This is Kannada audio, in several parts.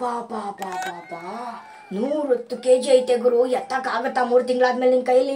ಬಾ ಬಾ ಬಾ ಬಾ ಬಾ ನೂರತ್ತು ಕೆ ಜಿ ಐತೆ ಗುರು ಎತ್ತಕ್ಕಾಗತ್ತಾ ಮೂರು ತಿಂಗಳಾದ್ಮೇಲೆ ನಿನ್ ಕೈಲಿ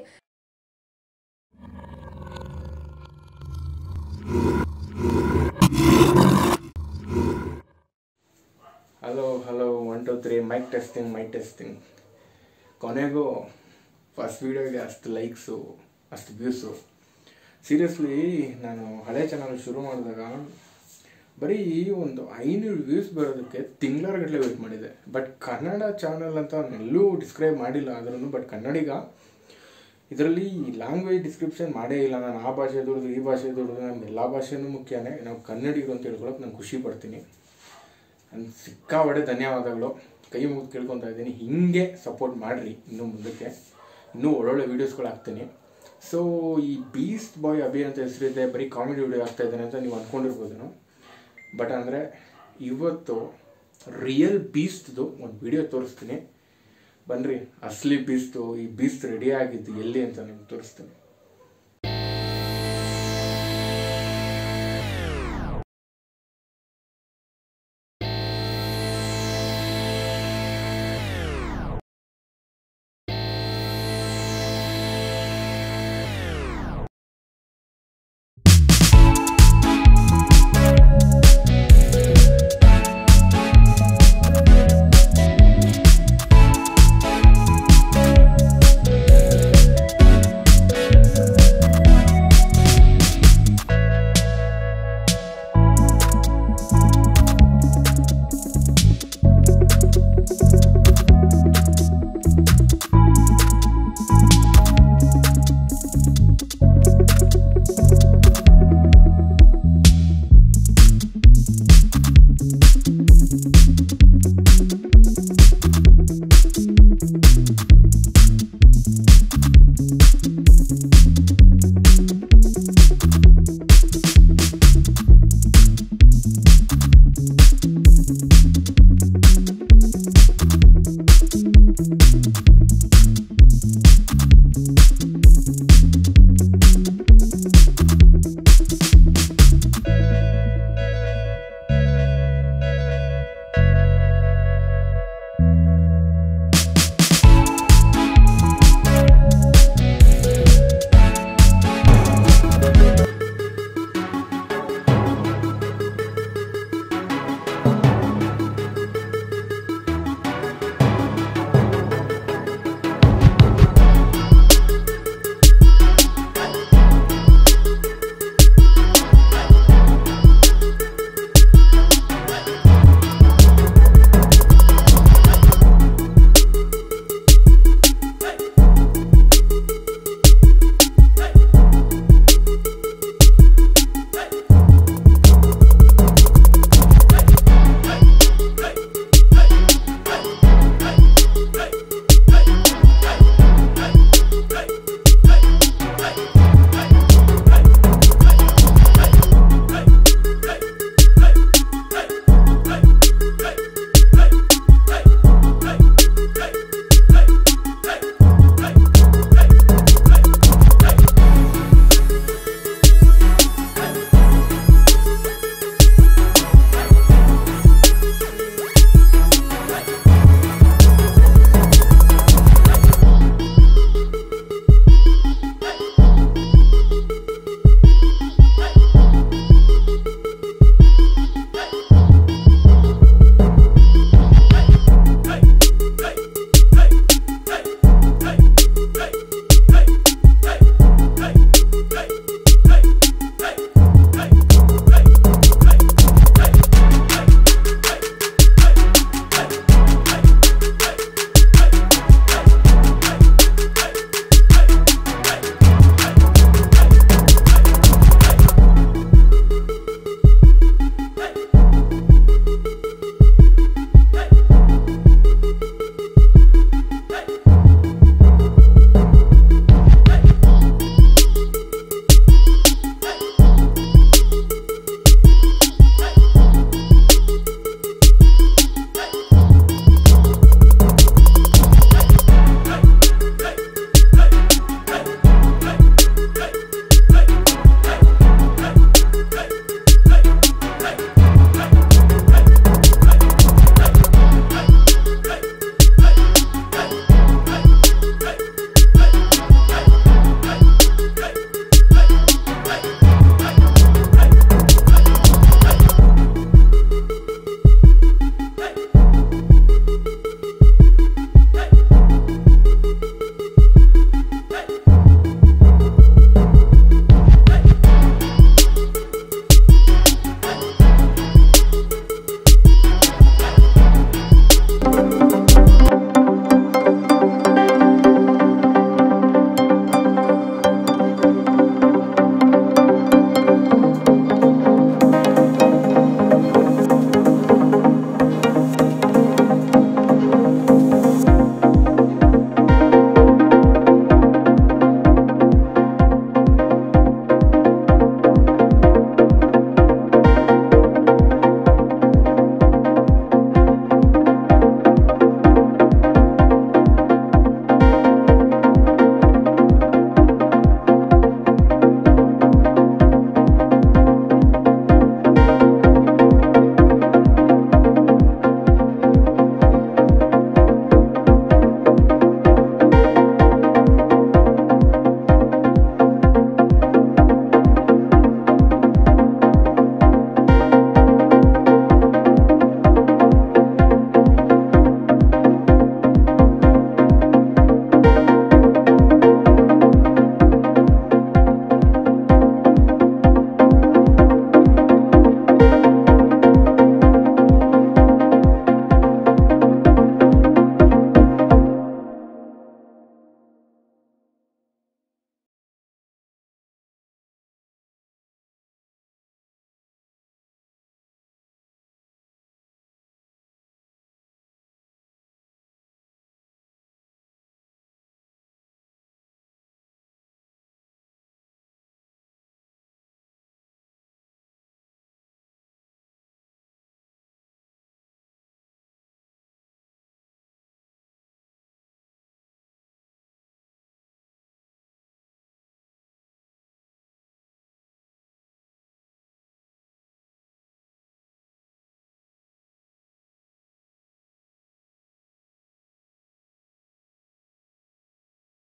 hello hello one two three mic testing mic testing ಕೊನೆಗೂ ಫಸ್ಟ್ ವೀಡಿಯೋಗೆ ಅಷ್ಟು ಲೈಕ್ಸು ಅಷ್ಟು ವ್ಯೂಸು ಸೀರಿಯಸ್ಲಿ ನಾನು ಹಳೆ ಚಾನಲ್ ಶುರು ಮಾಡಿದಾಗ ಬರೀ ಒಂದು ಐನೂರು ವ್ಯೂಸ್ ಬರೋದಕ್ಕೆ ತಿಂಗಳ ಗಟ್ಟಲೆ ವೇಟ್ ಮಾಡಿದೆ ಬಟ್ ಕನ್ನಡ ಚಾನಲ್ ಅಂತ ಎಲ್ಲೂ ಡಿಸ್ಕ್ರೈಬ್ ಮಾಡಿಲ್ಲ ಆದ್ರೂ ಬಟ್ ಕನ್ನಡಿಗ ಇದರಲ್ಲಿ ಲ್ಯಾಂಗ್ವೇಜ್ ಡಿಸ್ಕ್ರಿಪ್ಷನ್ ಮಾಡೇ ಇಲ್ಲ ನಾನು ಆ ಭಾಷೆ ದುಡಿದು ಈ ಭಾಷೆ ದುಡಿದು ನಮ್ಗೆ ಎಲ್ಲ ಭಾಷೆನೂ ಮುಖ್ಯನೇ ನಾವು ಕನ್ನಡಿಗರು ಅಂತ ಹೇಳ್ಕೊಳಕ್ಕೆ ನಾನು ಖುಷಿ ಪಡ್ತೀನಿ ನಾನು ಸಿಕ್ಕಾಬಡೆ ಧನ್ಯವಾದಗಳು ಕೈ ಮುಗಿದು ಕೇಳ್ಕೊತಾ ಇದ್ದೀನಿ ಹಿಂಗೆ ಸಪೋರ್ಟ್ ಮಾಡಿರಿ ಇನ್ನು ಮುಂದಕ್ಕೆ ಇನ್ನೂ ಒಳ್ಳೊಳ್ಳೆ ವೀಡಿಯೋಸ್ಗಳು ಹಾಕ್ತೀನಿ ಸೊ ಈ ಬೀಸ್ಟ್ ಬಾಯ್ ಅಭಿ ಅಂತ ಹೆಸರಿದೆ ಬರೀ ಕಾಮಿಡಿ ವಿಡಿಯೋ ಆಗ್ತಾ ಇದ್ದಾನೆ ಅಂತ ನೀವು ಅಂದ್ಕೊಂಡಿರ್ಬೋದು ಬಟ್ ಅಂದರೆ ಇವತ್ತು ರಿಯಲ್ ಬೀಸ್ಟ್ದು ಒಂದು ವಿಡಿಯೋ ತೋರಿಸ್ತೀನಿ ಬನ್ರಿ ಅಸಲಿ ಬೀಸ್ಟು ಈ ಬೀಸ್ಟ್ ರೆಡಿ ಆಗಿದ್ದು ಎಲ್ಲಿ ಅಂತ ನಿಮ್ಗೆ ತೋರಿಸ್ತೀನಿ